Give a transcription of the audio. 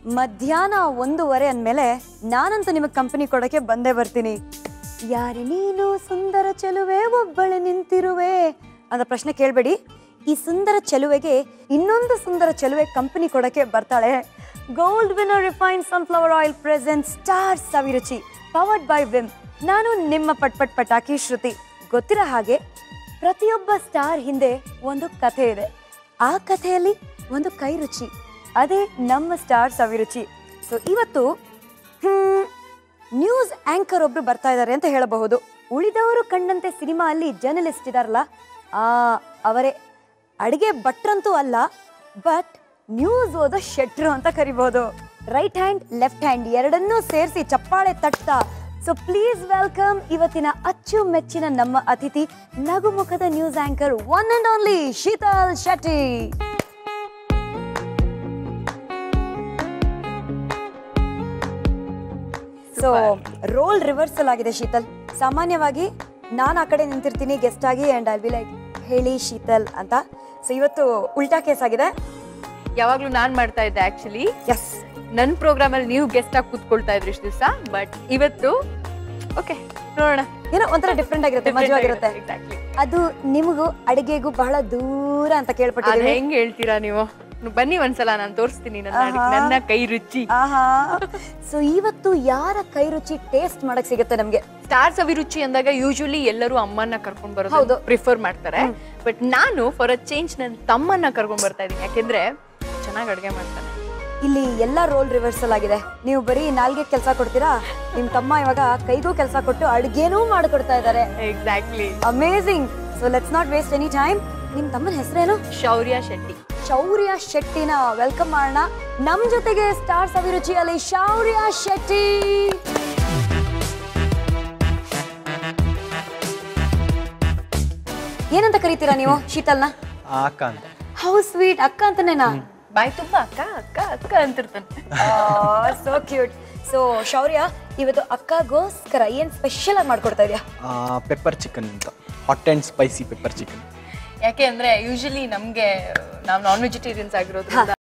ಮಧ್ಯಾಹ್ನ ಒಂದೂವರೆ ಅಂದಮೇಲೆ ನಾನಂತೂ ನಿಮಗೆ ಕಂಪನಿ ಕೊಡೋಕ್ಕೆ ಬಂದೇ ಬರ್ತೀನಿ ಯಾರೆ ನೀನು ಸುಂದರ ಚೆಲುವೆ ಒಬ್ಬಳೆ ನಿಂತಿರುವೆ ಅಂತ ಪ್ರಶ್ನೆ ಕೇಳಬೇಡಿ ಈ ಸುಂದರ ಚೆಲುವೆಗೆ ಇನ್ನೊಂದು ಸುಂದರ ಚೆಲುವೆ ಕಂಪನಿ ಕೊಡೋಕ್ಕೆ ಬರ್ತಾಳೆ gold winner refine sunflower oil present star Saviruchi powered by Vim ನಾನು ನಿಮ್ಮ ಪಟ್ ಪಟ್ ಪಟಾಕಿ ಶ್ರುತಿ ಗೊತ್ತಿರೋ ಹಾಗೆ ಪ್ರತಿಯೊಬ್ಬ ಸ್ಟಾರ್ ಹಿಂದೆ ಒಂದು ಕಥೆ ಇದೆ ಆ ಕಥೆಯಲ್ಲಿ ಒಂದು ಕೈ ರುಚಿ ಅದೇ ನಮ್ಮ ಸ್ಟಾರ್ ಸವಿರುಚಿ ಸೊ ಇವತ್ತು ಹ್ಮ್, ನ್ಯೂಸ್ ಆಂಕರ್ ಒಬ್ರು ಬರ್ತಾ ಇದ್ದಾರೆ ಅಂತ ಹೇಳಬಹುದು ಉಳಿದವರು ಕಂಡಂತೆ ಸಿನಿಮಾ ಅಲ್ಲಿ ಜರ್ನಲಿಸ್ಟ್ ಇದಾರಲ್ಲ ಆ ಅವರೇ ಅಡಿಗೆ ಭಟ್ರಂತೂ ಅಲ್ಲ ಬಟ್ ನ್ಯೂಸ್ ಓದೋ ಶೆಟ್ರು ಅಂತ ಕರಿಬಹುದು ರೈಟ್ ಹ್ಯಾಂಡ್ ಲೆಫ್ಟ್ ಹ್ಯಾಂಡ್ ಎರಡನ್ನೂ ಸೇರಿಸಿ ಚಪ್ಪಾಳೆ ತಟ್ತಾ ಸೊ ಪ್ಲೀಸ್ ವೆಲ್ಕಮ್ ಇವತ್ತಿನ ಅಚ್ಚು ಮೆಚ್ಚಿನ ನಮ್ಮ ಅತಿಥಿ ನಗುಮುಖದ news anchor one and only Sheetal Shetty so role reversal ಆಗಿದೆ ಶೀತಲ್ ಸಾಮಾನ್ಯವಾಗಿ ನಾನು ಆ ಕಡೆ ನಿಂತಿರ್ತೀನಿ ಗೆಸ್ಟ್ ಆಗಿ ಅಂಡ್ ಐ ಬಿ ಲೈಕ್ ಹೇಳಿ ಶೀತಲ್ ಅಂತ ಸೊ ಇವತ್ತು ಉಲ್ಟಾ ಕೇಸ್ ಆಗಿದೆ ಯಾವಾಗ್ಲೂ ನಾನ್ ಮಾಡ್ತಾ ಇದ್ದೆ ಆಕ್ಚುಲಿ ಎಸ್ ನನ್ನ ಪ್ರೋಗ್ರಾಮ್ ಅಲ್ಲಿ ನೀವು ಗೆಸ್ಟ್ ಆಗಿ ಕೂತ್ಕೊಳ್ತಾ ಇದ್ರಿ ಇಷ್ಟು ದಿವಸ ಬಟ್ ಇವತ್ತು ಓಕೆ ನೋಡೋಣ ಏನೋ ಒಂಥರ ಡಿಫ್ರೆಂಟ್ ಆಗಿರುತ್ತೆ ಮಜವಾಗಿರುತ್ತೆ ಎಕ್ಸಾಕ್ಟ್ಲಿ ಅದು ನಿಮಗೂ ಅಡಿಗೆಗೂ ಬಹಳ ದೂರ ಅಂತ ಅದ್ ಕೇಳ್ಪಟ್ಟಿದ್ದೀವಿ ಹೆಂಗ್ ಹೇಳ್ತೀರಾ ನೀವು ಬನ್ನಿ ಒಂದ್ಸಲ ನಾನು ತೋರಿಸ್ತೀನಿ ನನ್ನ ಅಡ್ಗೆ- ಆಹಾ. ನನ್ನ ಕೈ ರುಚಿ ಆಹಾ ಸೊ ಇವತ್ತು ಯಾರ ಕೈ ರುಚಿ ಟೇಸ್ಟ್ ಮಾಡಕ್ ಸಿಗುತ್ತೆ ನಮ್ಗೆ ಸ್ಟಾರ್ಸ್ ಅಭಿರುಚಿ ಅಂದಾಗ ಯೂಶುವಲಿ ಎಲ್ಲರೂ ಅಮ್ಮನ್ನ ಕರ್ಕೊಂಡ್ ಹೌದು. ಬರೋದು ಪ್ರಿಫರ್ ಮಾಡ್ತಾರೆ ಬಟ್ ನಾನು ಫಾರ್ ಅ ಚೇಂಜ್ ನನ್ನ ತಮ್ಮನ್ನ ಕರ್ಕೊಂಡ್ ಬರ್ತಾ ಇದೀನಿ ಯಾಕೆಂದ್ರೆ ಚೆನ್ನಾಗಿ ಅಡ್ಗೆ ಮಾಡ್ತಾನೆ ಇಲ್ಲಿ ಎಲ್ಲ ರೋಲ್ ರಿವರ್ಸಲ್ ಆಗಿದೆ ನೀವು ಬರೀ ನಾಲ್ಗೆ ಕೆಲಸ ಕೊಡ್ತೀರಾ ನಿಮ್ ತಮ್ಮ ಇವಾಗ ಕೈಗೂ ಕೆಲಸ ಕೊಟ್ಟು ಅಡ್ಗೆನೂ ಮಾಡ್ಕೊಡ್ತಾ ಇದ್ದಾರೆ exactly amazing so let's not waste any time ನಿಮ್ ತಮ್ಮನ ಹೆಸರೇನು ಶೌರ್ಯ ಶೆಟ್ಟಿ ಶೌರ್ಯ ಶೆಟ್ಟಿನ ವೆಲ್ಕಮ್ ಮಾಡೋಣ ನಮ್ ಜೊತೆಗೆ ಸ್ಟಾರ್ಸ್ ಅಭಿರುಚಿಯಲ್ಲಿ ಶೌರ್ಯ ಶೆಟ್ಟಿ ಏನಂತ ಕರಿತೀರಾ ನೀವು ಶೀತಲ್ನ ಅಕ್ಕ ಅಂತ ಹೌ ಸ್ವೀಟ್ ಅಕ್ಕ ಅಂತನೇನಾ ಬಾಯ್ ತುಂಬಾ ಅಕ್ಕ ಅಕ್ಕ ಅಕ್ಕ ಅಂತಿರ್ತಾನೆ ಸೋ ಕ್ಯೂಟ್ ಸೊ ಶೌರ್ಯ ಇವತ್ತು ಅಕ್ಕಗೋಸ್ಕರ ಏನ್ ಸ್ಪೆಷಲ್ ಆಗಿ ಮಾಡ್ಕೊಡ್ತಾ ಇದೆಯಾ ಪೆಪ್ಪರ್ ಚಿಕನ್ ಅಂತ hot and spicy pepper chicken ಯಾಕೆ ಅಂದ್ರೆ ಯೂಶಲಿ ನಮ್ಗೆ ನಾವು ನಾನ್ ವೆಜಿಟೇರಿಯನ್ಸ್ ಆಗಿರೋದ್ರಿಂದ